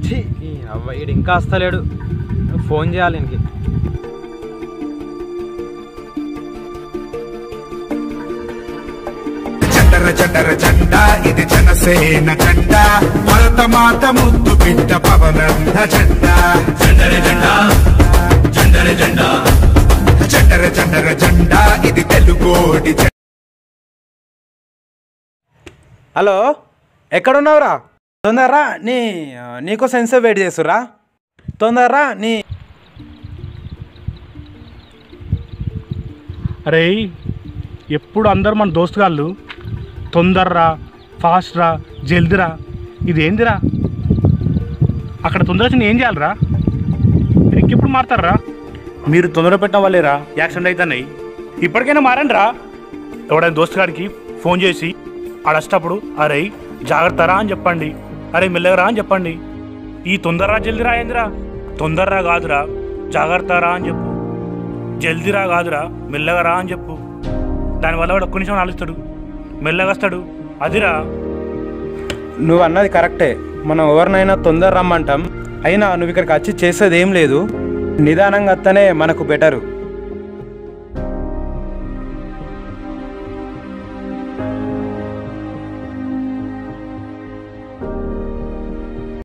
ఛీ, ఈ అవ్వ ఈడు ఇంకా వస్తలేడు ఫోన్ చేయాలి ఇంకి చండర చండర జెండా ఇది జనసేన జెండా భరత మాత ముద్దు బిడ్డ పవనంద జెండా చండర జెండా చండర జెండా చండర చండర జెండా ఇది తెలుగోడి జెండా హలో ఎక్కడున్నావురా తొందరరా నీ నీకోసం ఎంతసేపు వెయిట్ చేస్తురా తొందరరా నీ అరే ఎప్పుడు అందరు మన దోస్తుగాళ్ళు తొందరరా ఫాస్ట్ రా జల్దిరా ఇదేందిరా అక్కడ తొందర వచ్చి నేను ఏం చేయాలిరా మీరు ఇంకెప్పుడు మారుతారా మీరు తొందర పెట్టడం వల్లేరా యాక్సిడెంట్ అవుతున్నాయి ఇప్పటికైనా మారండి రా ఎవడైనా దోస్తుగాడికి ఫోన్ చేసి ఆడేటప్పుడు అరే జాగ్రత్త రా అని చెప్పండి అరే మెల్లగా రా అని చెప్పండి ఈ తొందరరా జల్దిరా ఏందిరా తొందరరా కాదురా జాగ్రత్త రా అని చెప్పు జల్దీరా కాదురా మెల్లగా రా అని చెప్పు దానివల్ల వాడు ఒక్క నిమిషం ఆలోచిస్తాడు మెల్లగా వస్తాడు అదిరా నువ్వు అన్నది కరెక్టే మనం ఎవరినైనా తొందర రమ్మంటాం అయినా నువ్వు ఇక్కడికి వచ్చి చేసేది ఏం లేదు నిదానంగా వస్తేనే మనకు బెటరు